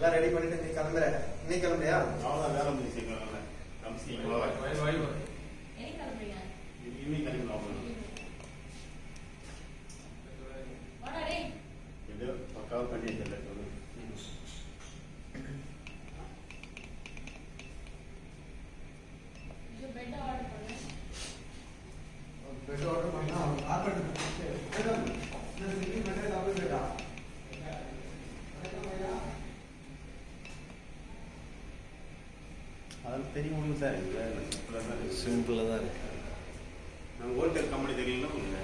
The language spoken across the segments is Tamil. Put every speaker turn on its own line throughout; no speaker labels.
எல்லாம் ரெடி பண்ணிட்டு நீ கிளம்புற நீ கிளம்புறியா
அவ்வளோதான் வேலை முடிச்சு கம்சி
எங்க கிளம்புறீங்க
ஈவினிங் கிளம்பி
வாடா டேய்
எப்படியோ பக்காவாக பண்ணி வச்சிடல சொல்லு
இது பெட் ஆர்டர் பண்ணு
பெட் ஆர்டர் பண்ணா கார்பெட் மேடம் இந்த சிங்கிள் பெட் டபுள் பெட்டா
அதெல்லாம் தெரியும் ஒன்றும் சார் இது வேலை சிம்பிளாக தான் இருக்கு
சிம்பிளாக தான் இருக்கு
நம்ம ஹோல்டேல் கம்பெனி தெரியுங்களா உங்களுக்கு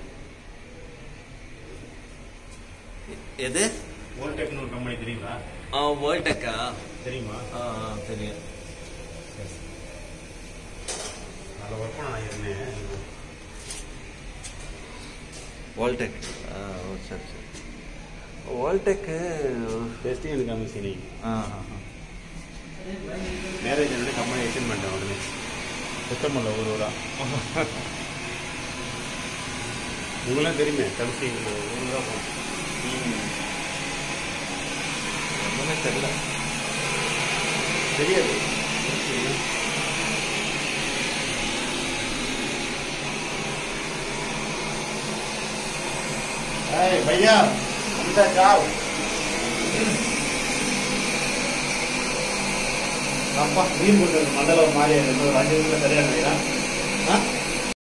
எது
ஹோல்டெக்னு ஒரு கம்பெனி தெரியுங்களா
ஆ வேர்ல்டெக்கா
தெரியுமா
ஆ ஆ தெரியும்
அதில் ஒர்க் பண்ண நான் இருந்தேன்
வால்டெக் ஆ ஓ சரி சரி வால்டெக்கு
பெஸ்ட்டு எனக்கு கமிஷனி
ஆ ஆ ஆ.
மேரேஜ் வந்து கம்பெனி எக்ஸ்டெண்ட் பண்ணிட்டேன் உடனே சுத்தம் பண்ணல ஒரு ஊரா உங்களாம் தெரியுமே கடைசி ஊர் தான் போனோம்
ஒன்றுமே தெரியல
தெரியாது ஏய் பையா இந்த காவ் அப்பா மீன் போட்டு மண்டல ஒரு மாதிரி ரெண்டு ஒரு அஞ்சு நிமிஷம் சரியான ஆ